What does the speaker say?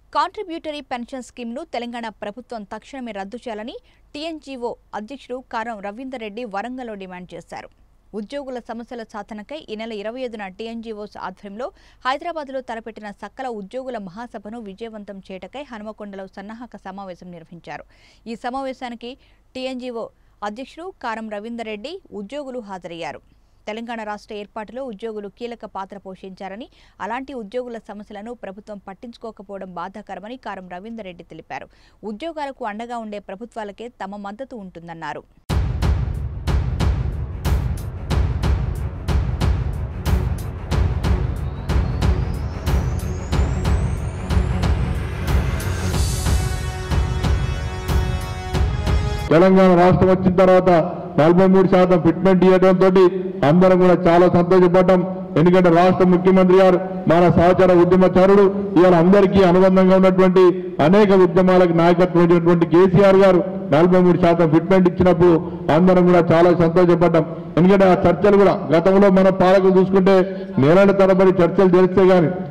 contributory pension స్కీమ్ను Telangana ప్రభుత్వం తక్షణమే రద్దు చేయాలని టీఎన్జీఓ అధ్యక్షుడు కారం రవీందర్ రెడ్డి వరంగల్లో డిమాండ్ చేశారు ఉద్యోగుల సమస్యల సాధనకై ఈ నెల ఇరవై ఐదున టీఎన్జీఓస్ ఆధ్వర్యంలో హైదరాబాద్లో తలపెట్టిన సకల ఉద్యోగుల మహాసభను విజయవంతం చేయటకై హనుమకొండలో సన్నాహక సమావేశం నిర్వహించారు ఈ సమావేశానికి టీఎన్జీఓ అధ్యక్షుడు కారం రవీందర్ రెడ్డి ఉద్యోగులు హాజరయ్యారు తెలంగాణ రాష్ట్ర ఏర్పాటులో ఉద్యోగులు కీలక పాత్ర పోషించారని అలాంటి ఉద్యోగుల సమస్యలను ప్రభుత్వం పట్టించుకోకపోవడం బాధాకరమని కారం రవీందర్ రెడ్డి తెలిపారు ఉద్యోగాలకు అండగా ఉండే ప్రభుత్వాలకే తమ మద్దతు ఉంటుందన్నారు తెలంగాణ రాష్ట్రం వచ్చిన తర్వాత నలభై మూడు శాతం ఫిట్మెంట్ ఇవ్వడంతో అందరం కూడా చాలా సంతోషపడ్డాం ఎందుకంటే రాష్ట్ర ముఖ్యమంత్రి గారు మన సహచర ఉద్యమచారుడు ఇవాళ అందరికీ అనుబంధంగా ఉన్నటువంటి అనేక ఉద్యమాలకు నాయకత్వం వహించినటువంటి కేసీఆర్ గారు నలభై మూడు శాతం ఫిట్మెంట్ ఇచ్చినప్పుడు అందరం కూడా చాలా సంతోషపడ్డాం ఎందుకంటే ఆ చర్చలు కూడా గతంలో మన పాలకులు చూసుకుంటే నెలల తరబడి చర్చలు జరిస్తే గాని